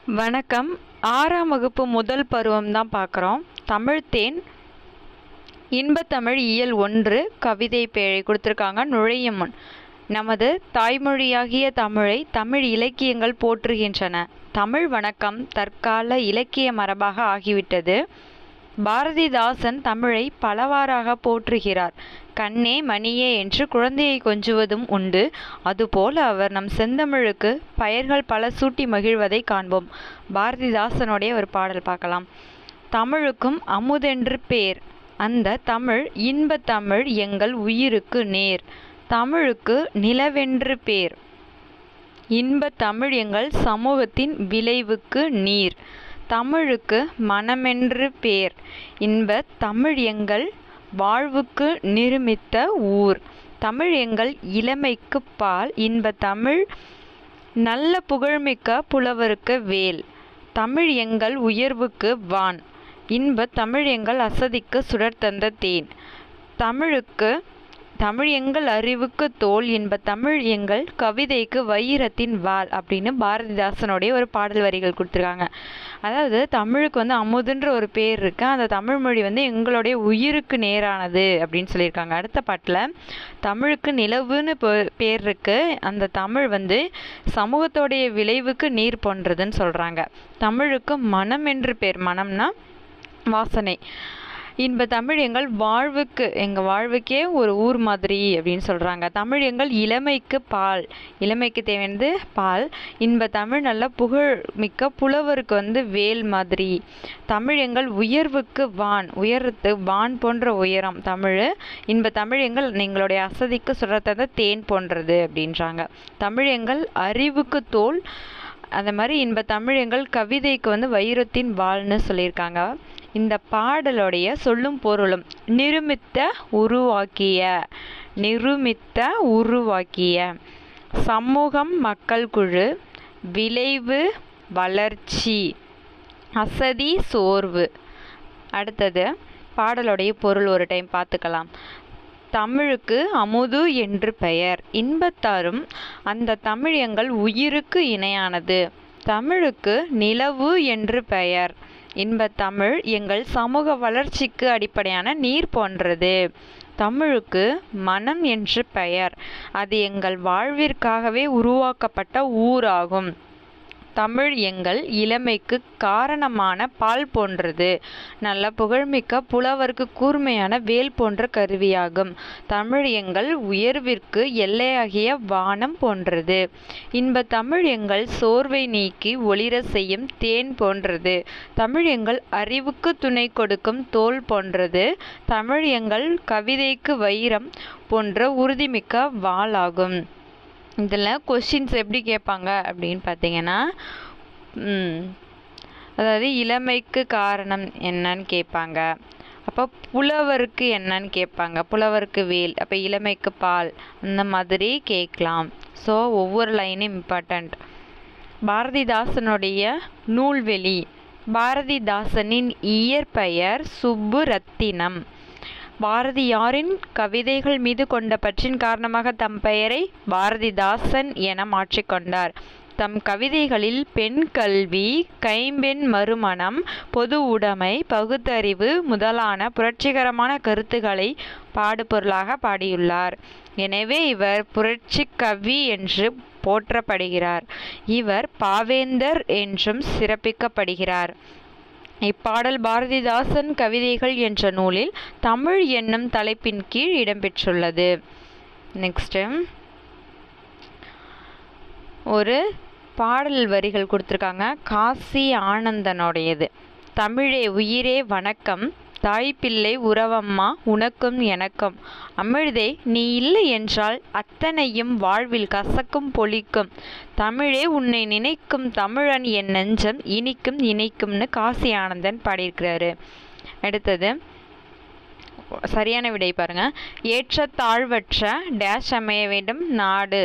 வணக்கம் ஆறாம் வகுப்பு முதல் பருவம் தான் பார்க்குறோம் தமிழ்த்தேன் இன்பத்தமிழ் இயல் ஒன்று கவிதை பேழை கொடுத்துருக்காங்க நுழையும் முன் நமது தாய்மொழியாகிய தமிழை தமிழ் இலக்கியங்கள் போற்றுகின்றன தமிழ் வணக்கம் தற்கால இலக்கிய மரபாக ஆகிவிட்டது பாரதிதாசன் தமிழை பலவாறாக போற்றுகிறார் கண்ணே மணியே என்று குழந்தையை கொஞ்சுவதும் உண்டு அதுபோல அவர் நம் செந்தமிழுக்கு பெயர்கள் பல சூட்டி மகிழ்வதை காண்போம் பாரதிதாசனுடைய ஒரு பாடல் பார்க்கலாம் தமிழுக்கும் அமுதென்று பேர் அந்த தமிழ் இன்பத் தமிழ் எங்கள் உயிருக்கு நேர் தமிழுக்கு நிலவென்று பேர் இன்பத் தமிழ் எங்கள் சமூகத்தின் விளைவுக்கு நீர் தமிழுக்கு மனமென்று பேர் இன்பத் தமிழ் எங்கள் வாழ்வுக்கு நிருமித்த ஊர் தமிழ் எங்கள் இளமைக்கு பால் இன்ப தமிழ் நல்ல புகழ்மிக்க புலவருக்கு வேல் தமிழ் எங்கள் உயர்வுக்கு வான் இன்ப தமிழ் எங்கள் அசதிக்கு சுடர் தந்த தேன் தமிழுக்கு தமிழ் எங்கள் அறிவுக்கு தோல் இன்ப தமிழ் எங்கள் கவிதைக்கு வைரத்தின் வால் அப்படின்னு பாரதிதாசனுடைய ஒரு பாடல் வரிகள் கொடுத்துருக்காங்க அதாவது தமிழுக்கு வந்து அமுதுன்ற ஒரு பேர் இருக்கு அந்த தமிழ் மொழி வந்து எங்களுடைய உயிருக்கு நேரானது அப்படின்னு சொல்லியிருக்காங்க அடுத்த பாட்டில் தமிழுக்கு நிலவுன்னு பேர் இருக்கு அந்த தமிழ் வந்து சமூகத்தோடைய விளைவுக்கு நீர் போன்றதுன்னு சொல்கிறாங்க தமிழுக்கு மனம் என்று பேர் மனம்னா வாசனை இன்ப தமிழ் எங்கள் வாழ்வுக்கு எங்கள் வாழ்வுக்கே ஒரு ஊர் மாதிரி அப்படின்னு சொல்கிறாங்க தமிழ் எங்கள் இளமைக்கு பால் இளமைக்கு தேவையானது பால் இன்ப தமிழ் நல்ல புகழ் மிக்க புலவருக்கு வந்து வேல் மாதிரி தமிழ் எங்கள் உயர்வுக்கு வான் உயரத்து வான் போன்ற உயரம் தமிழ் இன்ப தமிழ் எங்கள் எங்களுடைய அசதிக்கு சுரத்தத தேன் போன்றது அப்படின்றாங்க தமிழ் எங்கள் அறிவுக்கு தோல் அந்த மாதிரி இன்ப தமிழ் எங்கள் கவிதைக்கு வந்து வைரத்தின் வாள்னு சொல்லியிருக்காங்க இந்த பாடலுடைய சொல்லும் பொருளும் நிருமித்த உருவாக்கிய நிருமித்த உருவாக்கிய சமூகம் மக்கள் குழு விளைவு வளர்ச்சி அசதி சோர்வு அடுத்தது பாடலுடைய பொருள் ஒரு டைம் பார்த்துக்கலாம் தமிழுக்கு அமுது என்று பெயர் இன்பத்தாரும் அந்த தமிழ் எங்கள் உயிருக்கு இணையானது தமிழுக்கு நிலவு என்று பெயர் இன்பத் தமிழ் எங்கள் சமூக வளர்ச்சிக்கு அடிப்படையான நீர் போன்றது தமிழுக்கு மனம் என்று பெயர் அது எங்கள் வாழ்விற்காகவே உருவாக்கப்பட்ட ஊராகும் தமிழ் எங்கள் இளமைக்கு காரணமான பால் போன்றது நல்ல புகழ்மிக்க புலவருக்கு கூர்மையான வேல் போன்ற கருவியாகும் தமிழ் எங்கள் உயர்விற்கு எல்லையாகிய வானம் போன்றது இன்ப தமிழ் எங்கள் சோர்வை நீக்கி ஒளிர செய்யும் தேன் போன்றது தமிழ் எங்கள் அறிவுக்கு துணை கொடுக்கும் தோல் போன்றது தமிழ் எங்கள் கவிதைக்கு வைரம் போன்ற உறுதிமிக்க வாளாகும் இதில் கொஷின்ஸ் எப்படி கேட்பாங்க அப்படின்னு பார்த்தீங்கன்னா அதாவது இளமைக்கு காரணம் என்னன்னு கேட்பாங்க அப்போ புலவருக்கு என்னன்னு கேட்பாங்க புலவருக்கு வேல் அப்போ இளமைக்கு பால் அந்த மாதிரி கேட்கலாம் ஸோ ஒவ்வொரு லைனும் இம்பார்ட்டண்ட் பாரதிதாசனுடைய நூல்வெளி பாரதிதாசனின் இயற்பெயர் சுப்பு ரத்தினம் பாரதியாரின் கவிதைகள் மீது கொண்ட பற்றின் காரணமாக தம் பெயரை பாரதிதாசன் என மாற்றிக்கொண்டார் தம் கவிதைகளில் பெண் கல்வி கைம்பெண் மறுமணம் பொது உடைமை பகுத்தறிவு முதலான புரட்சிகரமான கருத்துக்களை பாடுபொருளாக பாடியுள்ளார் எனவே இவர் புரட்சி கவி என்று போற்றப்படுகிறார் இவர் பாவேந்தர் என்றும் சிறப்பிக்கப்படுகிறார் இப்பாடல் பாரதிதாசன் கவிதைகள் என்ற நூலில் தமிழ் என்னும் தலைப்பின் கீழ் இடம்பெற்றுள்ளது நெக்ஸ்ட்டு ஒரு பாடல் வரிகள் கொடுத்துருக்காங்க காசி ஆனந்தனுடையது தமிழே உயிரே வணக்கம் தாய் பிள்ளை உறவம்மா உனக்கும் எனக்கும் அமிழ்தே நீ இல்லை என்றால் அத்தனையும் வாழ்வில் கசக்கும் பொலிக்கும் தமிழே உன்னை நினைக்கும் தமிழன் என் நெஞ்சம் இனிக்கும் இணைக்கும்னு காசி ஆனந்தன் பாடியிருக்கிறாரு அடுத்தது சரியான விடை பாருங்க ஏற்ற தாழ்வற்ற டேஷ் அமைய வேண்டும் நாடு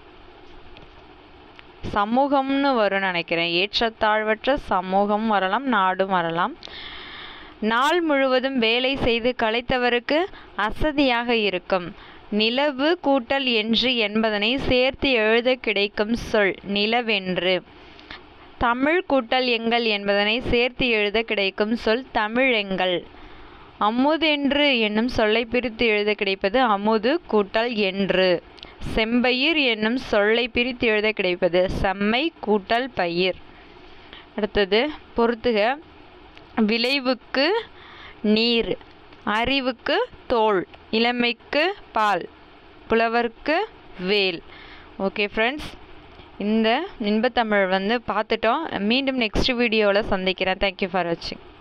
சமூகம்னு வரும்னு நினைக்கிறேன் ஏற்றத்தாழ்வற்ற சமூகம் வரலாம் நாடும் வரலாம் நாள் முழுவதும் வேலை செய்து களைத்தவருக்கு அசதியாக இருக்கும் நிலவு கூட்டல் என்று என்பதனை சேர்த்து எழுத கிடைக்கும் சொல் நிலவென்று தமிழ் கூட்டல் எங்கள் என்பதனை சேர்த்து எழுத கிடைக்கும் சொல் தமிழெங்கள் அமுதென்று என்னும் சொல்லை பிரித்து எழுத கிடைப்பது அமுது கூட்டல் என்று செம்பயிர் என்னும் சொல்லை பிரித்து எழுத கிடைப்பது செம்மை கூட்டல் பயிர் அடுத்தது பொறுத்துக விளைவுக்கு நீர் அறிவுக்கு தோல் இளமைக்கு பால் புலவர்க்கு வேல் ஓகே ஃப்ரெண்ட்ஸ் இந்த இன்பத்தமிழ் வந்து பார்த்துட்டோம் மீண்டும் நெக்ஸ்ட் வீடியோவில் சந்திக்கிறேன் தேங்க்யூ ஃபார் வாட்சிங்